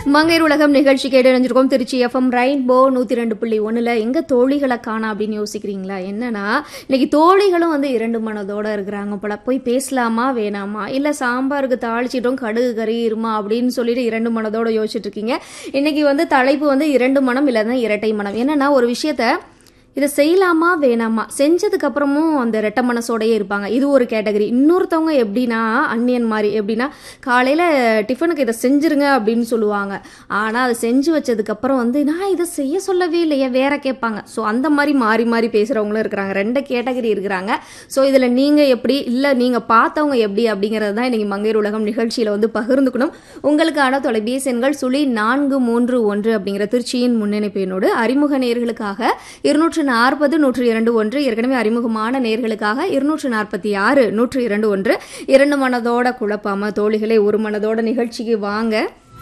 மங்கையர் உலகம் நிகழ்ச்சி கேட்டு இணைஞ்சிருக்கோம் திருச்சி எஃப்எம் ரெயின்போ நூத்தி ரெண்டு புள்ளி ஒண்ணுல எங்க தோழிகளை காணா அப்படின்னு யோசிக்கிறீங்களா என்னன்னா இன்னைக்கு தோழிகளும் வந்து இரண்டு மனதோட இருக்கிறாங்க போல போய் பேசலாமா வேணாமா இல்ல சாம்பாருக்கு தாளிச்சிட்டோம் கடுகு கறியிருமா அப்படின்னு சொல்லிட்டு இரண்டு மனதோட யோசிச்சுட்டு இருக்கீங்க இன்னைக்கு வந்து தலைப்பு வந்து இரண்டு மனம் இல்லைன்னா இரட்டை மனம் என்னன்னா ஒரு விஷயத்த இதை செய்யலாமா வேணாமா செஞ்சதுக்கு அப்புறமும் அந்த ரெட்ட மனசோடயே இருப்பாங்க இது ஒரு கேட்டகரி இன்னொருத்தவங்க எப்படின்னா அந்நியன் மாதிரி எப்படின்னா காலையில் டிஃபனுக்கு இதை செஞ்சிருங்க அப்படின்னு சொல்லுவாங்க ஆனால் அதை செஞ்சு வச்சதுக்கு அப்புறம் வந்து நான் இதை செய்ய சொல்லவே இல்லையே வேற கேட்பாங்க ஸோ அந்த மாதிரி மாறி மாறி பேசுகிறவங்களும் இருக்கிறாங்க ரெண்டு கேட்டகரி இருக்கிறாங்க ஸோ இதில் நீங்கள் எப்படி இல்லை நீங்கள் பார்த்தவங்க எப்படி அப்படிங்கிறது தான் இன்னைக்கு மங்கையர் உலகம் நிகழ்ச்சியில் வந்து பகிர்ந்துக்கணும் உங்களுக்கான தொலைபேசி எண்கள் சுழி நான்கு மூன்று ஒன்று அப்படிங்கிற திருச்சியின் முன்னணிப்பு எண்ணோடு அறிமுக நேர்களுக்காக இருநூற்று நாற்பது நூற்று இரண்டு ஒன்று ஏற்கனவே அறிமுகமான நேர்களுக்காக இருநூற்று நாற்பத்தி ஆறு நூற்று இரண்டு ஒன்று இரண்டு மனதோட குழப்பாம தோழிகளே ஒரு மனதோட நிகழ்ச்சிக்கு வாங்க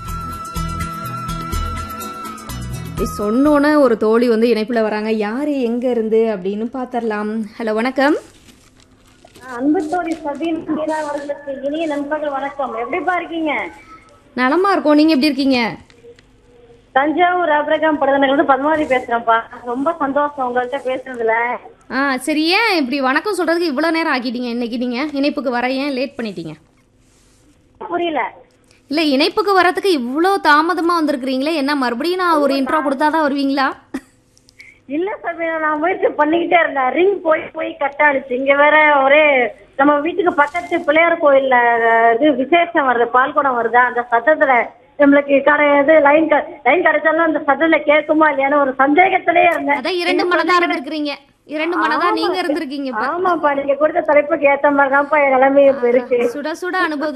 இப்படி சொன்னோன்னே ஒரு தோழி வந்து இணைப்புல வராங்க யாரு எங்க இருந்து அப்படின்னு பார்த்தரலாம் ஹலோ வணக்கம் அன்பு தோழி சபீன் மீரா அவர்களுக்கு இனிய நண்பர்கள் வணக்கம் எப்படிப்பா இருக்கீங்க நலமா இருக்கோம் நீங்க எப்படி இருக்கீங்க தஞ்சாவூர் அபிரகாம் படுதனைகள் இருந்து பத்மாவதி பேசுறேன்ப்பா ரொம்ப சந்தோஷம் உங்கள்கிட்ட பேசுனதுல ஆ சரி ஏன் இப்படி வணக்கம் சொல்றதுக்கு இவ்வளோ நேரம் ஆக்கிட்டீங்க இன்னைக்கு நீங்க இணைப்புக்கு வர ஏன் லேட் பண்ணிட்டீங்க புரியல இல்ல இணைப்புக்கு வரதுக்கு இவ்வளோ தாமதமா வந்திருக்கிறீங்களே என்ன மறுபடியும் நான் ஒரு இன்ட்ரோ கொடுத்தாதான் வருவீங்களா இல்ல சபீனா நான் முயற்சி பண்ணிக்கிட்டே இருந்தேன் ரிங் போய் போய் கட் ஆனிச்சு இங்க வேற ஒரே நம்ம வீட்டுக்கு பக்கத்து பிள்ளையார் கோயில்ல அஹ், இது விசேஷம் வருது பால்குடம் வருதா அந்த சத்தத்துல நம்மளுக்கு கடை இது லைன் லைன் கிடைச்சாலும் அந்த சத்தத்துல கேட்குமா இல்லையான்னு ஒரு சந்தேகத்திலேயே இருந்தேன் அதான் இரண்டு மனதா இருந்திருக்கிறீங்க இரண்டு மனதா நீங்க இருந்திருக்கீங்க இப்ப. ஆமாப்பா நீங்க கொடுத்த தலைப்புக்கு ஏத்த மாதிரி தான்ப்பா என் நிலைமை இப்ப இருக்கு சுட சுட அனுபவம்